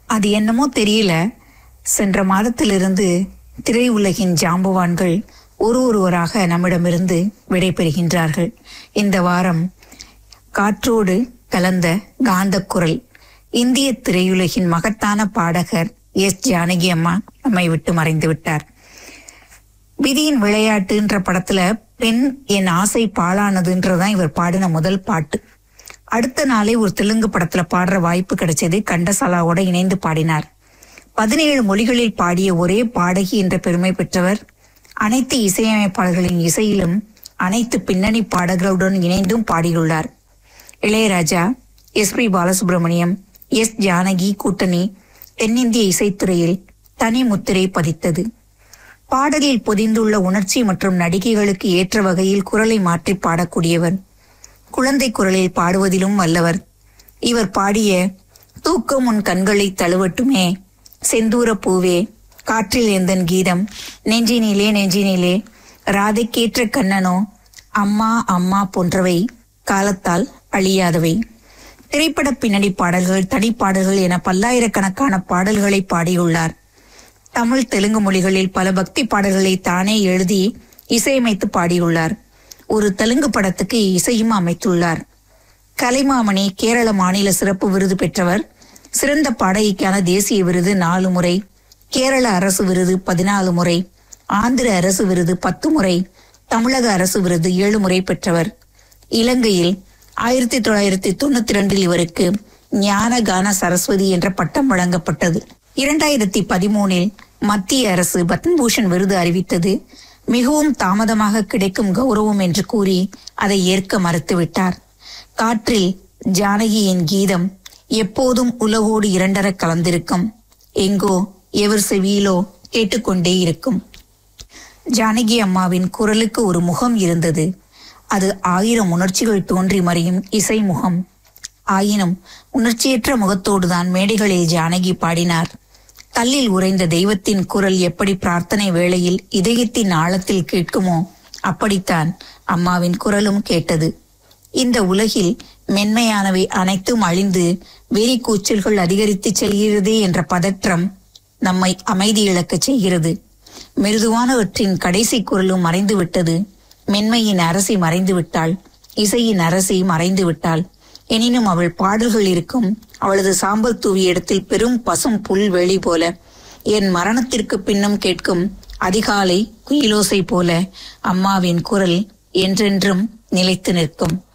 அது என்னமோ தெரியல சென்ற மாதத்திலிருந்து திரையுலகின் ஜாம்பவான்கள் ஒரு ஒருவராக நம்மிடமிருந்து விடைபெறுகின்றார்கள் இந்த வாரம் காற்றோடு கலந்த காந்தக் குரல் இந்திய திரையுலகின் மகத்தான பாடகர் எஸ் ஜானகி அம்மா நம்மை விட்டு மறைந்து விட்டார் விதியின் விளையாட்டுன்ற படத்துல பெண் என் ஆசை பாழானதுன்றதான் இவர் பாடின முதல் பாட்டு அடுத்த நாளே ஒரு தெலுங்கு படத்துல பாடுற வாய்ப்பு கிடைச்சது கண்டசாலாவோட இணைந்து பாடினார் பதினேழு மொழிகளில் பாடிய ஒரே பாடகி என்ற பெருமை பெற்றவர் அனைத்து இசையமைப்பாளர்களின் இசையிலும் அனைத்து பின்னணி பாடகர்களுடன் இணைந்தும் பாடியுள்ளார் Ilaiyaraaja S P Balasubrahmanyam S Janaki கூட்டணி தென்னிந்திய இசைத்துறையில் தனி முத்திரை பதித்தது பாடலில் பொதிந்துள்ள உணர்ச்சி மற்றும் நடிகைகளுக்கு ஏற்ற வகையில் குரலை மாற்றி பாடக்கூடியவர் குழந்தை குரலில் பாடுவதிலும் வல்லவர் இவர் பாடிய தூக்கம் உன் கண்களை தழுவட்டுமே செந்தூர பூவே காற்றில் எந்தன் கீதம் நெஞ்சினிலே நெஞ்சினிலே ராதைக்கேற்ற கண்ணனோ அம்மா அம்மா போன்றவை காலத்தால் அழியாதவை திரைப்பட பின்னணி பாடல்கள் தனிப்பாடல்கள் என பல்லாயிரக்கணக்கான பாடல்களை பாடியுள்ளார் தமிழ் தெலுங்கு மொழிகளில் பல பக்தி பாடல்களை தானே எழுதி இசையமைத்து பாடியுள்ளார் ஒரு தெலுங்கு படத்துக்கு இசையும் அமைத்துள்ளார் கலைமாமணி கேரள மாநில சிறப்பு விருது பெற்றவர் சிறந்த பாடகிக்கான தேசிய விருது நாலு முறை கேரள அரசு விருது பதினாலு முறை ஆந்திர அரசு விருது பத்து முறை தமிழக அரசு விருது ஏழு முறை பெற்றவர் இலங்கையில் ஆயிரத்தி தொள்ளாயிரத்தி தொண்ணூத்தி ரெண்டில் இவருக்கு ஞான கான சரஸ்வதி என்ற பட்டம் வழங்கப்பட்டது இரண்டாயிரத்தி பதிமூனில் மத்திய அரசு பத்மபூஷன் விருது அறிவித்தது மிகவும் தாமதமாக கிடைக்கும் கௌரவம் என்று கூறி அதை ஏற்க மறுத்துவிட்டார் காற்றில் ஜானகியின் கீதம் எப்போதும் உலகோடு இரண்டர கலந்திருக்கும் எங்கோ எவர் செவியிலோ கேட்டுக்கொண்டே இருக்கும் ஜானகி அம்மாவின் குரலுக்கு ஒரு முகம் இருந்தது அது ஆயிரம் உணர்ச்சிகள் தோன்றி மறையும் இசை முகம் ஆயினும் உணர்ச்சியற்ற முகத்தோடுதான் மேடைகளில் ஜானகி பாடினார் கல்லில் உறைந்த தெய்வத்தின் குரல் எப்படி பிரார்த்தனை வேளையில் இதயத்தின் ஆழத்தில் கேட்குமோ அப்படித்தான் அம்மாவின் குரலும் கேட்டது இந்த உலகில் மென்மையானவை அனைத்தும் அழிந்து வெறி கூச்சல்கள் அதிகரித்து செல்கிறதே என்ற பதற்றம் நம்மை அமைதி இழக்கச் செய்கிறது மிருதுவானவற்றின் கடைசி குரலும் மறைந்து விட்டது மென்மையின் அரசி மறைந்து விட்டாள் இசையின் அரசி மறைந்து விட்டாள் எனினும் அவள் பாடல்கள் இருக்கும் அவளது சாம்பல் தூவிய இடத்தில் பெரும் பசும் புல் வெளி போல என் மரணத்திற்கு பின்னும் கேட்கும் அதிகாலை குயிலோசை போல அம்மாவின் குரல் என்றென்றும் நிலைத்து நிற்கும்